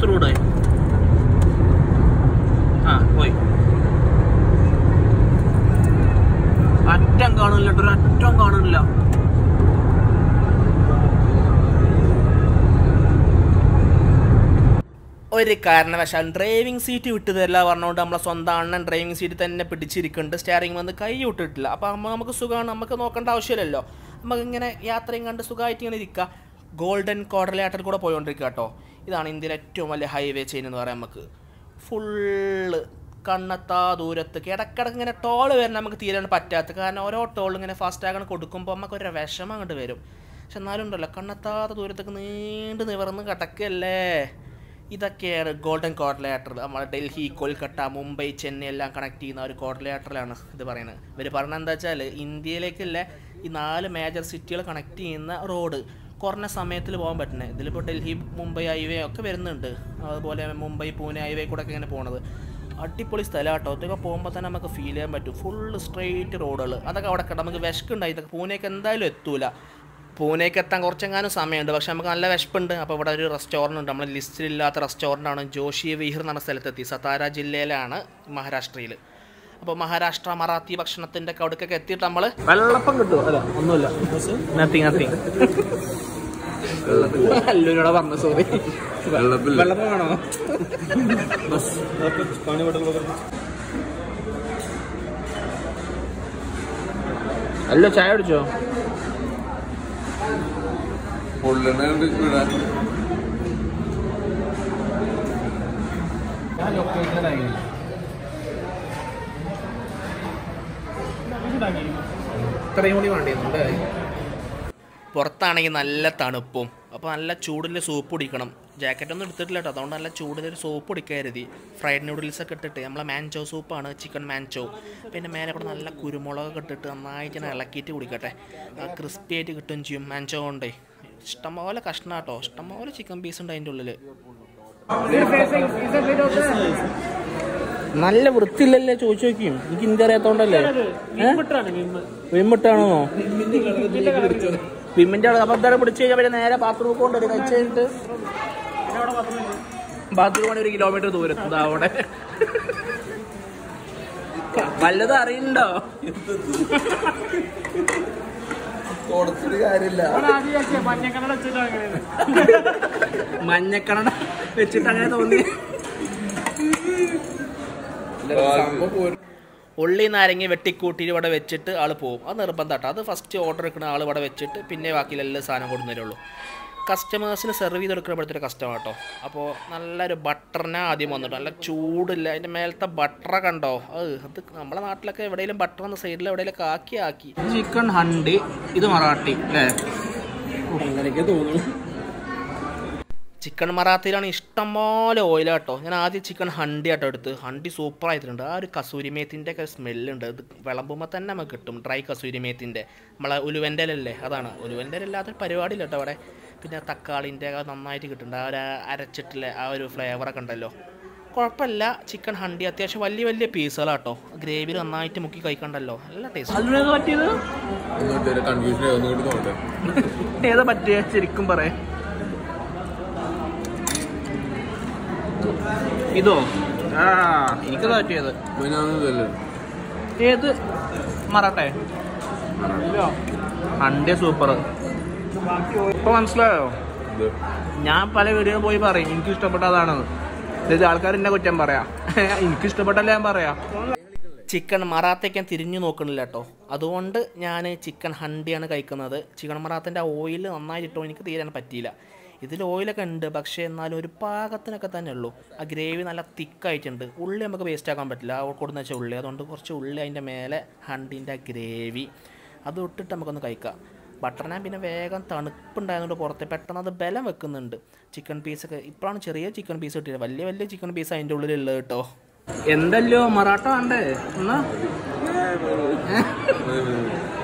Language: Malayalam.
ഇപ്പുറത്ത് റോഡ് ആ പോയി അറ്റം കാണില്ല കേട്ടോ ഒരു അറ്റം കാണില്ല ഒരു കാരണവശാലും ഡ്രൈവിംഗ് സീറ്റ് വിട്ടു തരില്ല പറഞ്ഞുകൊണ്ട് നമ്മളെ സ്വന്തം അണ്ണൻ ഡ്രൈവിംഗ് സീറ്റ് തന്നെ പിടിച്ചിരിക്കുന്നുണ്ട് സ്റ്റിയറിംഗ് വന്ന് കൈ വിട്ടിട്ടില്ല അപ്പോൾ അമ്മ നമുക്ക് സുഖമാണ് നമുക്ക് നോക്കേണ്ട ആവശ്യമില്ലല്ലോ നമുക്ക് ഇങ്ങനെ യാത്രയും കണ്ട് സുഖമായിട്ട് ഇങ്ങനെ ഇരിക്കുക ഗോൾഡൻ കോഡലേറ്റർ കൂടെ പോയിക്കൊണ്ടിരിക്കുക കേട്ടോ ഇതാണ് ഇന്ത്യയിലെ ഏറ്റവും വലിയ ഹൈവേ ചെയിൻ എന്ന് പറയാം നമുക്ക് ഫുള്ള് കണ്ണെത്താ ദൂരത്ത് ഇടക്കിടക്ക് ഇങ്ങനെ ടോൾ വരണം നമുക്ക് തീരാൻ പറ്റാത്ത കാരണം ഓരോ ടോൾ ഇങ്ങനെ ഫാസ്റ്റ് ആകണം കൊടുക്കുമ്പോൾ നമുക്ക് ഒരു വിഷമം അങ്ങോട്ട് വരും പക്ഷെ എന്നാലും ഉണ്ടല്ലോ കണ്ണെത്താത്ത ദൂരത്തേക്ക് നീണ്ട് നിവർന്ന് കിടക്കല്ലേ ഇതൊക്കെയാണ് ഗോൾഡൻ കോർഡിലേറ്റർ നമ്മൾ ഡൽഹി കൊൽക്കത്ത മുംബൈ ചെന്നൈ എല്ലാം കണക്ട് ചെയ്യുന്ന ഒരു കോർഡിലേറ്ററിലാണ് ഇത് പറയുന്നത് ഇവർ പറഞ്ഞത് എന്താ വെച്ചാൽ ഇന്ത്യയിലേക്കുള്ള ഈ നാല് മേജർ സിറ്റികൾ കണക്ട് ചെയ്യുന്ന റോഡ് കുറഞ്ഞ സമയത്തിൽ പോകാൻ പറ്റുന്നത് ഇതിലിപ്പോൾ ഡൽഹി മുംബൈ ഹൈവേ ഒക്കെ വരുന്നുണ്ട് അതുപോലെ മുംബൈ പൂനെ ഹൈവേ കൂടെ ഒക്കെ ഇങ്ങനെ പോണത് അടിപൊളി സ്ഥലം കേട്ടോ ഇതൊക്കെ പോകുമ്പോൾ തന്നെ നമുക്ക് ഫീൽ ചെയ്യാൻ പറ്റും ഫുള്ള് സ്ട്രെയിറ്റ് റോഡുകൾ അതൊക്കെ അവിടെ കിട നമുക്ക് വിശക്കുണ്ടായി ഇതൊക്കെ പൂനെക്ക് എന്തായാലും എത്തൂല പൂനെക്ക് എത്താൻ കുറച്ചെങ്ങാനും സമയമുണ്ട് പക്ഷെ നമുക്ക് നല്ല വിശപ്പുണ്ട് അപ്പോൾ ഇവിടെ ഒരു റെസ്റ്റോറൻറ്റ് ഉണ്ട് നമ്മുടെ ലിസ്റ്റിലില്ലാത്ത റെസ്റ്റോറൻ്റ് ആണ് ജോഷി വിഹിർ എന്ന സ്ഥലത്തെത്തി സതാര ജില്ലയിലാണ് മഹാരാഷ്ട്രയിൽ അപ്പോൾ മഹാരാഷ്ട്ര മറാത്തി ഭക്ഷണത്തിൻ്റെ ഒക്കെ അവിടേക്കൊക്കെ എത്തിയിട്ട് നമ്മൾ വെള്ളപ്പം കിട്ടുമോ അല്ല ഒന്നുമില്ല നത്തിങ് നത്തിങ് അല്ലൂരോടെ പറഞ്ഞു സോറി വെള്ളപ്പം വേണോ അല്ലോ ചായ കുടിച്ചോ ഇത്രയും കൂടി വേണ്ടിയിരുന്നുണ്ട് പുറത്താണെങ്കിൽ നല്ല തണുപ്പും അപ്പോൾ നല്ല ചൂടിൽ സൂപ്പ് കുടിക്കണം ജാക്കറ്റ് ഒന്നും എടുത്തിട്ടില്ല കേട്ടോ അതുകൊണ്ട് നല്ല ചൂടിലൊരു സൂപ്പ് കുടിക്കാൻ കരുതി ഫ്രൈഡ് നൂഡിൽസ് ഒക്കെ ഇട്ടിട്ട് നമ്മളെ മാൻചോ സൂപ്പാണ് ചിക്കൻ മാൻചോ പിന്നെ മേലെ കൂടെ നല്ല കുരുമുളകൊക്കെ ഇട്ടിട്ട് നന്നായിട്ട് ഇങ്ങനെ ഇളക്കിയിട്ട് കുടിക്കട്ടെ ക്രിസ്പി ആയിട്ട് കിട്ടുകയും ചെയ്യും മാൻചോ കൊണ്ടേ ഇഷ്ടംപോലെ കഷ്ണം കേട്ടോ ഇഷ്ടംപോലെ ചിക്കൻ പീസ് ഉണ്ട് അതിൻ്റെ ഉള്ളിൽ നല്ല വൃത്തിയില്ലല്ലേ ചോദിച്ചു നോക്കിയും എനിക്ക് ഇന്ത്യ അറിയാത്തോണ്ടല്ലേ വിമ്മിട്ടാണോ വിമ്മിന്റെ അവിടെ അബദ്ധം പിടിച്ചു കഴിഞ്ഞാൽ പിന്നെ നേരെ ബാത്റൂം കൊണ്ടുവരും കഴിച്ചു കഴിഞ്ഞിട്ട് ബാത്റൂം ഒരു കിലോമീറ്റർ ദൂരം ഇതാ അവിടെ വല്ലതും അറിയണ്ടോ മഞ്ഞക്കണട വെച്ചിട്ട് അങ്ങനെ തോന്നി ഉള്ളി നാരങ്ങ വെട്ടിക്കൂട്ടിയിട്ട് ഇവിടെ വെച്ചിട്ട് ആൾ പോകും അത് നിർബന്ധം കേട്ടോ അത് ഫസ്റ്റ് ഓർഡർ എടുക്കുന്ന ആൾ ഇവിടെ വെച്ചിട്ട് പിന്നെ ബാക്കിയുള്ള എല്ലാ സാധനം കൊണ്ടു തരുള്ളൂ കസ്റ്റമേഴ്സിന് സെർവ് ചെയ്ത് കൊടുക്കപ്പെടുത്തൊരു കസ്റ്റമർ കേട്ടോ അപ്പോൾ നല്ലൊരു ബട്ടറിനെ ആദ്യം വന്നിട്ട് നല്ല ചൂടില്ല അതിൻ്റെ മേലത്തെ ബട്ടറെ കണ്ടോ അത് അത് നമ്മളെ നാട്ടിലൊക്കെ എവിടെയെങ്കിലും ബട്ടർ എന്ന സൈഡിൽ എവിടെയെങ്കിലും ആക്കി ആക്കി ചിക്കൻ ഹണ്ടി ഇത് മറാട്ടി അല്ലേ അങ്ങനെയൊക്കെ തോന്നുന്നു ചിക്കൻ മറാത്തിയിലാണ് ഇഷ്ടംപോലെ ഓയിൽ കേട്ടോ ഞാൻ ആദ്യം ചിക്കൻ ഹണ്ടി ആട്ടോ എടുത്ത് ഹണ്ടി സൂപ്പർ ആയിട്ടുണ്ട് ആ ഒരു കസൂരി മേത്തിൻ്റെ ഒക്കെ സ്മെല്ലുണ്ട് ഇത് വിളമ്പുമ്പോൾ തന്നെ നമുക്ക് കിട്ടും ഡ്രൈ കസൂരി മേത്തിൻ്റെ നമ്മളെ ഉലുവൻ്റെ ഇലല്ലേ അതാണ് ഉലുവൻ്റെ ഇല്ലാത്തൊരു പരിപാടിയില്ല കേട്ടോ അവിടെ പിന്നെ തക്കാളിൻ്റെ ഒക്കെ നന്നായിട്ട് കിട്ടുന്നുണ്ട് ആ ഒരു അരച്ചിട്ടുള്ള ആ ഒരു ഫ്ലേവറൊക്കെ ഉണ്ടല്ലോ കുഴപ്പമില്ല ചിക്കൻ ഹണ്ടി അത്യാവശ്യം വലിയ വലിയ പീസുകളാട്ടോ ഗ്രേവിയിൽ നന്നായിട്ട് മുക്കി കഴിക്കണ്ടല്ലോ നല്ല ടേസ്റ്റ് അല്ലുവേത് പറ്റിയത് കൺഫ്യൂഷൻ ഒന്നുകൂടി നോക്കട്ടെ ഏതാ പറ്റിയ ശരിക്കും പറയാം ഇതോ ആ എനിക്ക് പറ്റിയത് ഇവനൊന്നുമില്ലല്ലോ ഏത് മറാട്ടെ ഹണ്ടി സൂപ്പർ ഇപ്പൊ മനസ്സിലായോ ഇത് ഞാൻ പല വീഡിയോ പോയി പറയും എനിക്ക് ഇഷ്ടപ്പെട്ടതാണെന്ന് ഇത് ആൾക്കാർ എന്നെ കുറ്റം പറയാ എനിക്ക് ഇഷ്ടപ്പെട്ടല്ല ഞാൻ പറയാ ചിക്കൻ മറാത്തേക്ക് ഞാൻ തിരിഞ്ഞു നോക്കണില്ല കേട്ടോ അതുകൊണ്ട് ഞാൻ ചിക്കൻ ഹണ്ടിയാണ് കഴിക്കുന്നത് ചിക്കൻ മറാത്തിൻ്റെ ഓയിൽ നന്നായിട്ടോ എനിക്ക് തീരാൻ പറ്റിയില്ല ഇതിൽ ഓയിലൊക്കെ ഉണ്ട് പക്ഷേ എന്നാലും ഒരു പാകത്തിനൊക്കെ തന്നെ ഉള്ളൂ ആ ഗ്രേവി നല്ല തിക്കായിട്ടുണ്ട് ഉള്ളി നമുക്ക് വേസ്റ്റ് ആക്കാൻ പറ്റില്ല ആ കൊടുന്ന് വെച്ചാൽ ഉള്ളി അതുകൊണ്ട് കുറച്ച് ഉള്ളി അതിൻ്റെ മേലെ ഹണ്ടിൻ്റെ ഗ്രേവി അത് ഇട്ടിട്ട് നമുക്കൊന്ന് കഴിക്കാം ബട്ടർ നാൻ പിന്നെ വേഗം തണുപ്പുണ്ടായതുകൊണ്ട് പുറത്ത് പെട്ടെന്ന് അത് ബലം വെക്കുന്നുണ്ട് ചിക്കൻ പീസൊക്കെ ഇപ്പോഴാണ് ചെറിയ ചിക്കൻ പീസ് കിട്ടിയത് വലിയ വലിയ ചിക്കൻ പീസ് അതിൻ്റെ ഉള്ളിലുള്ളത് കേട്ടോ എന്തല്ലോ മറാട്ട വേണ്ടേ എന്നാ